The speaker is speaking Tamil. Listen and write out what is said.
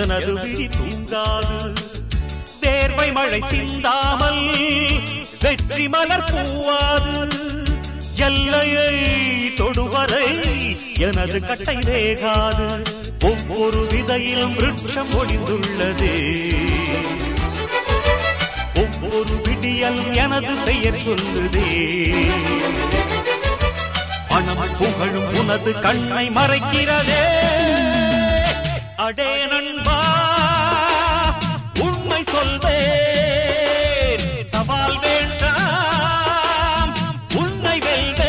எனது விழி தூங்காது தேர்வை மழை சிந்தாமல் வெற்றி மலர் பூவாது எல்லையை தொடுவரை எனது கட்டை வேகாது ஒவ்வொரு விதையிலும் விருட்சம் ஒளிந்துள்ளதே ஒவ்வொரு விடியலும் எனது பெயர் சொல்லுதே மனம் புகழும் உனது கண்ணை மறைக்கிறதே அடே நன்